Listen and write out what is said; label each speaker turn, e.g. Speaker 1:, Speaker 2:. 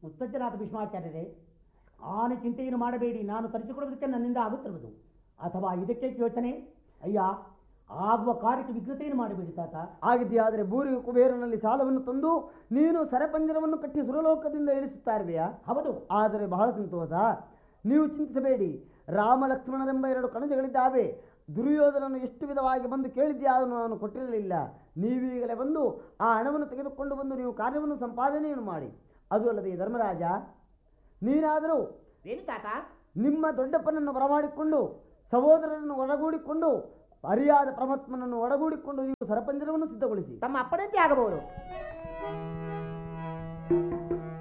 Speaker 1: ಮುತ್ತಜ್ಜನಾದ ಭೀಷ್ಮಾಚಾರ್ಯರೇ ಆನೆ ಚಿಂತೆಯನ್ನು ಮಾಡಬೇಡಿ ನಾನು ತರಿಸಿಕೊಡುವುದಕ್ಕೆ ನನ್ನಿಂದ ಆಗುತ್ತಿರುವುದು ಅಥವಾ ಇದಕ್ಕೆ ಯೋಚನೆ ಅಯ್ಯ ಆಗುವ ಕಾರ್ಯಕ್ಕೆ ವಿಘ್ನತೆಯನ್ನು ಮಾಡಬೇಡಿ ತಾತ
Speaker 2: ಆಗಿದೆಯಾದರೆ ಬೂರಿ ಕುಬೇರನಲ್ಲಿ ಸಾಲವನ್ನು ತಂದು ನೀನು ಸರಪಂಜರವನ್ನು ಕಟ್ಟಿ ಸುರಲೋಕದಿಂದ ಇಳಿಸುತ್ತಾ ಇರುವೆಯಾ
Speaker 1: ಹೌದು
Speaker 2: ಆದರೆ ಬಹಳ ಸಂತೋಷ ನೀವು ಚಿಂತಿಸಬೇಡಿ ರಾಮ ಲಕ್ಷ್ಮಣರೆಂಬ ಎರಡು ಕಣಜಗಳಿದ್ದಾವೆ ದುರ್ಯೋಧನನು ಎಷ್ಟು ವಿಧವಾಗಿ ಬಂದು ಕೇಳಿದ್ಯಾ ಅದನ್ನು ನಾನು ಕೊಟ್ಟಿರಲಿಲ್ಲ ನೀವೀಗಲೇ ಬಂದು ಆ ಹಣವನ್ನು ತೆಗೆದುಕೊಂಡು ಬಂದು ನೀವು ಕಾರ್ಯವನ್ನು ಸಂಪಾದನೆಯನ್ನು ಮಾಡಿ ಅದು ಅಲ್ಲದೆ ಧರ್ಮರಾಜ ನೀನಾದರೂ
Speaker 1: ಏನು ತಾತ
Speaker 2: ನಿಮ್ಮ ದೊಡ್ಡಪ್ಪನನ್ನು ಬರಮಾಡಿಕೊಂಡು ಸಹೋದರರನ್ನು ಒಳಗೂಡಿಕೊಂಡು ಅರಿಯಾದ ಪರಮಾತ್ಮನನ್ನು ಒಳಗೂಡಿಕೊಂಡು ನೀವು ಸರಪಂಜರವನ್ನು ಸಿದ್ಧಗೊಳಿಸಿ
Speaker 1: ತಮ್ಮ ಅಪ್ಪಣಂತೆ ಆಗಬಹುದು